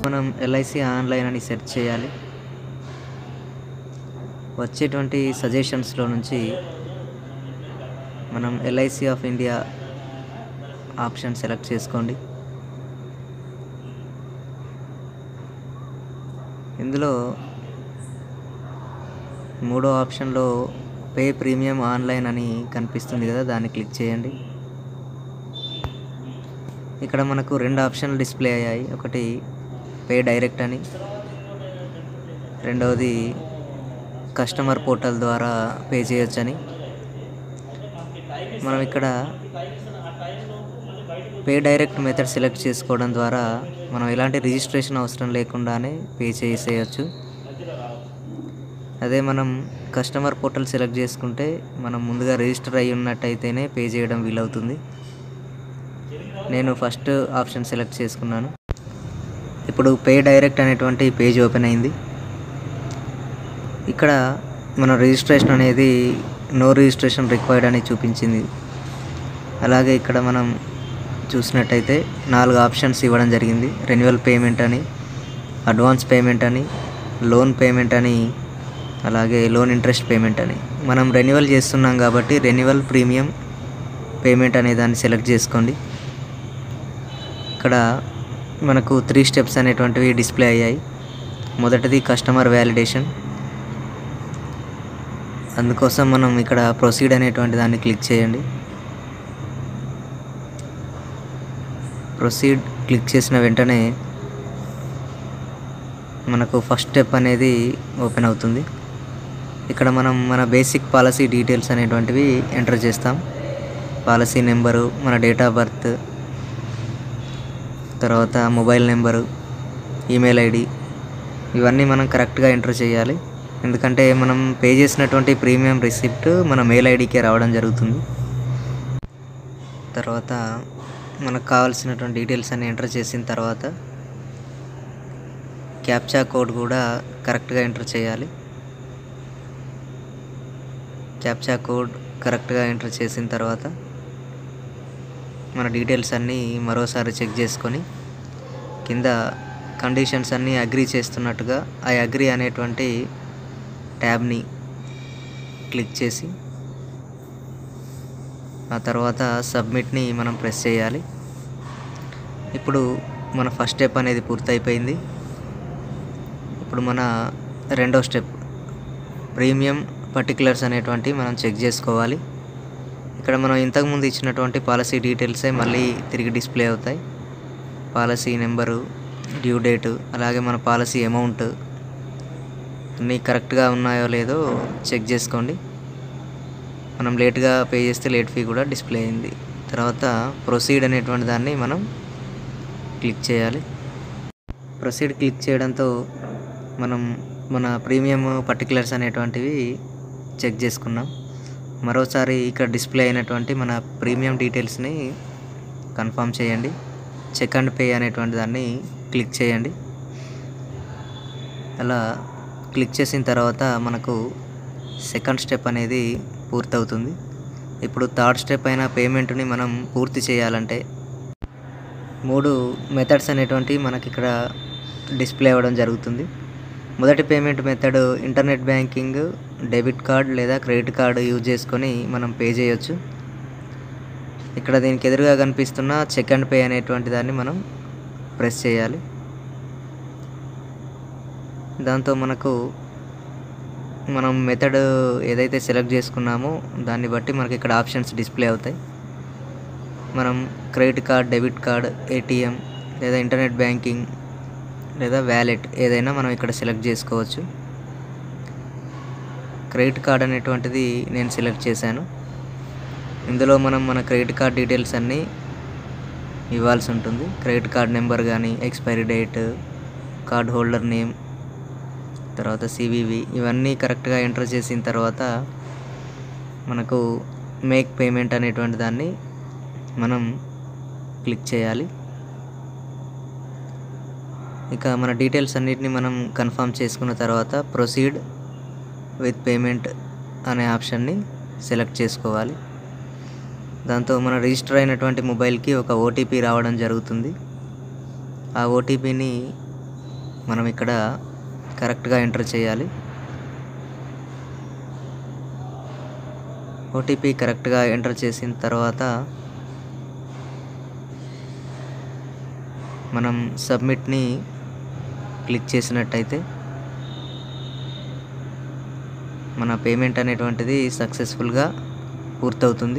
మనం LIC online అని search చేయాలి వచ్చేటువంటి సజెషన్స్లో నుంచి మనం LIC of India option select చేసుకోండి ఇందులో మూడో ఆప్షన్లో పే ప్రీమియం ఆన్లైన్ అని కనిపిస్తుంది కదా దాన్ని క్లిక్ చేయండి ఇక్కడ మనకు రెండు ఆప్షన్లు డిస్ప్లే అయ్యాయి ఒకటి పే డైరెక్ట్ అని రెండవది కస్టమర్ పోర్టల్ ద్వారా పే చేయొచ్చని మనం ఇక్కడ పే డైరెక్ట్ మెథడ్ సెలెక్ట్ చేసుకోవడం ద్వారా మనం ఎలాంటి రిజిస్ట్రేషన్ అవసరం లేకుండానే పే చేసేయచ్చు అదే మనం కస్టమర్ పోర్టల్ సెలెక్ట్ చేసుకుంటే మనం ముందుగా రిజిస్టర్ అయి ఉన్నట్టయితేనే పే చేయడం వీలవుతుంది నేను ఫస్ట్ ఆప్షన్ సెలెక్ట్ చేసుకున్నాను ఇప్పుడు పే డైరెక్ట్ అనేటువంటి పేజ్ ఓపెన్ అయింది ఇక్కడ మన రిజిస్ట్రేషన్ అనేది నో రిజిస్ట్రేషన్ రిక్వైర్డ్ అని చూపించింది అలాగే ఇక్కడ మనం చూసినట్టయితే నాలుగు ఆప్షన్స్ ఇవ్వడం జరిగింది రెన్యువల్ పేమెంట్ అని అడ్వాన్స్ పేమెంట్ అని లోన్ పేమెంట్ అని అలాగే లోన్ ఇంట్రెస్ట్ పేమెంట్ అని మనం రెన్యువల్ చేస్తున్నాం కాబట్టి రెన్యువల్ ప్రీమియం పేమెంట్ అనే దాన్ని సెలెక్ట్ చేసుకోండి ఇక్కడ మనకు త్రీ స్టెప్స్ అనేటువంటివి డిస్ప్లే అయ్యాయి మొదటిది కస్టమర్ వ్యాలిడేషన్ అందుకోసం మనం ఇక్కడ ప్రొసీడ్ అనేటువంటి దాన్ని క్లిక్ చేయండి ప్రొసీడ్ క్లిక్ చేసిన వెంటనే మనకు ఫస్ట్ స్టెప్ అనేది ఓపెన్ అవుతుంది ఇక్కడ మనం మన బేసిక్ పాలసీ డీటెయిల్స్ అనేటువంటివి ఎంటర్ చేస్తాం పాలసీ నెంబరు మన డేట్ ఆఫ్ బర్త్ తర్వాత మొబైల్ నెంబరు ఈమెయిల్ ఐడి ఇవన్నీ మనం కరెక్ట్గా ఎంటర్ చేయాలి ఎందుకంటే మనం పే చేసినటువంటి ప్రీమియం రిసిప్ట్ మన మెయిల్ ఐడికే రావడం జరుగుతుంది తర్వాత మనకు కావాల్సినటువంటి డీటెయిల్స్ అన్ని ఎంటర్ చేసిన తర్వాత క్యాప్చా కోడ్ కూడా కరెక్ట్గా ఎంటర్ చేయాలి క్యాప్చా కోడ్ కరెక్ట్గా ఎంటర్ చేసిన తర్వాత మన డీటెయిల్స్ అన్నీ మరోసారి చెక్ చేసుకొని కింద కండిషన్స్ అన్నీ అగ్రీ చేస్తున్నట్టుగా ఆ అగ్రీ అనేటువంటి ట్యాబ్ని క్లిక్ చేసి ఆ తర్వాత సబ్మిట్ని మనం ప్రెస్ చేయాలి ఇప్పుడు మన ఫస్ట్ స్టెప్ అనేది పూర్తయిపోయింది ఇప్పుడు మన రెండో స్టెప్ ప్రీమియం పర్టికులర్స్ అనేటువంటి మనం చెక్ చేసుకోవాలి ఇక్కడ మనం ఇంతకుముందు ఇచ్చినటువంటి పాలసీ డీటెయిల్సే మళ్ళీ తిరిగి డిస్ప్లే అవుతాయి పాలసీ నెంబరు డ్యూ డేటు అలాగే మన పాలసీ అమౌంట్ అన్నీ కరెక్ట్గా ఉన్నాయో లేదో చెక్ చేసుకోండి మనం లేట్గా పే చేస్తే లేట్ ఫీ కూడా డిస్ప్లే అయింది తర్వాత ప్రొసీడ్ అనేటువంటి దాన్ని మనం క్లిక్ చేయాలి ప్రొసీడ్ క్లిక్ చేయడంతో మనం మన ప్రీమియం పర్టికులర్స్ అనేటువంటివి చెక్ చేసుకున్నాం మరోసారి ఇక్కడ డిస్ప్లే అయినటువంటి మన ప్రీమియం డీటెయిల్స్ని కన్ఫర్మ్ చేయండి చెక్ అండ్ పే అనేటువంటి దాన్ని క్లిక్ చేయండి అలా క్లిక్ చేసిన తర్వాత మనకు సెకండ్ స్టెప్ అనేది పూర్తవుతుంది ఇప్పుడు థర్డ్ స్టెప్ అయిన పేమెంట్ని మనం పూర్తి చేయాలంటే మూడు మెథడ్స్ అనేటువంటివి మనకి ఇక్కడ డిస్ప్లే అవ్వడం జరుగుతుంది మొదటి payment method internet banking debit card లేదా క్రెడిట్ కార్డు యూజ్ చేసుకొని మనం పే చేయొచ్చు ఇక్కడ దీనికి ఎదురుగా కనిపిస్తున్న చెక్ అండ్ పే అనేటువంటి దాన్ని మనం ప్రెస్ చేయాలి దాంతో మనకు మనం మెథడ్ ఏదైతే సెలెక్ట్ చేసుకున్నామో దాన్ని బట్టి మనకి ఇక్కడ ఆప్షన్స్ డిస్ప్లే అవుతాయి మనం credit card debit card ATM లేదా ఇంటర్నెట్ బ్యాంకింగ్ లేదా వ్యాలెట్ ఏదైనా మనం ఇక్కడ సెలెక్ట్ చేసుకోవచ్చు క్రెడిట్ కార్డ్ అనేటువంటిది నేను సెలెక్ట్ చేశాను ఇందులో మనం మన క్రెడిట్ కార్డ్ డీటెయిల్స్ అన్నీ ఇవ్వాల్సి ఉంటుంది క్రెడిట్ కార్డ్ నెంబర్ కానీ expiry date card holder name తర్వాత సివివి ఇవన్నీ కరెక్ట్గా ఎంటర్ చేసిన తర్వాత మనకు మేక్ పేమెంట్ అనేటువంటి దాన్ని మనం క్లిక్ చేయాలి ఇక మన డీటెయిల్స్ అన్నిటిని మనం కన్ఫర్మ్ చేసుకున్న తర్వాత ప్రొసీడ్ విత్ పేమెంట్ అనే ఆప్షన్ని సెలెక్ట్ చేసుకోవాలి దాంతో మన రిజిస్టర్ అయినటువంటి మొబైల్కి ఒక ఓటీపీ రావడం జరుగుతుంది ఆ ఓటీపీని మనం ఇక్కడ కరెక్ట్గా ఎంటర్ చేయాలి ఓటీపీ కరెక్ట్గా ఎంటర్ చేసిన తర్వాత మనం సబ్మిట్ని క్లిక్ చేసినట్టయితే మన పేమెంట్ అనేటువంటిది సక్సెస్ఫుల్గా పూర్తవుతుంది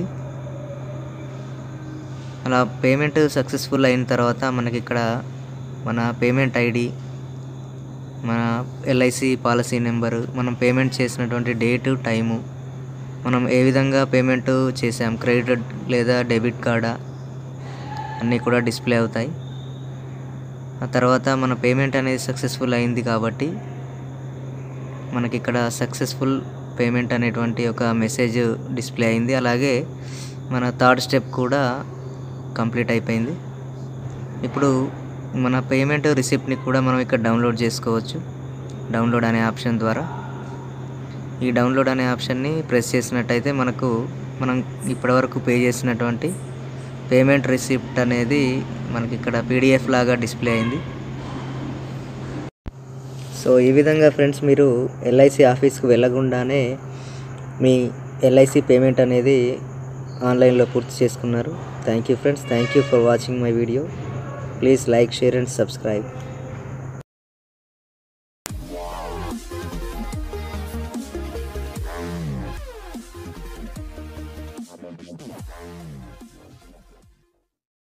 అలా పేమెంట్ సక్సెస్ఫుల్ అయిన తర్వాత మనకి ఇక్కడ మన పేమెంట్ ఐడి మన ఎల్ఐసి పాలసీ నెంబరు మనం పేమెంట్ చేసినటువంటి డేటు టైము మనం ఏ విధంగా పేమెంట్ చేసాం క్రెడిట్ లేదా డెబిట్ కార్డా అన్నీ కూడా డిస్ప్లే అవుతాయి ఆ తర్వాత మన పేమెంట్ అనేది సక్సెస్ఫుల్ అయింది కాబట్టి మనకి ఇక్కడ సక్సెస్ఫుల్ పేమెంట్ అనేటువంటి ఒక మెసేజ్ డిస్ప్లే అయింది అలాగే మన థర్డ్ స్టెప్ కూడా కంప్లీట్ అయిపోయింది ఇప్పుడు మన పేమెంట్ రిసిప్ట్ని కూడా మనం ఇక్కడ డౌన్లోడ్ చేసుకోవచ్చు డౌన్లోడ్ అనే ఆప్షన్ ద్వారా ఈ డౌన్లోడ్ అనే ఆప్షన్ని ప్రెస్ చేసినట్టయితే మనకు మనం ఇప్పటివరకు పే చేసినటువంటి పేమెంట్ రిసిప్ట్ అనేది మనకి ఇక్కడ పీడిఎఫ్ లాగా డిస్ప్లే అయింది సో ఈ విధంగా ఫ్రెండ్స్ మీరు ఎల్ఐసి ఆఫీస్కి వెళ్ళకుండానే మీ ఎల్ఐసి పేమెంట్ అనేది ఆన్లైన్లో పూర్తి చేసుకున్నారు thank you friends thank you for watching my video please like share and subscribe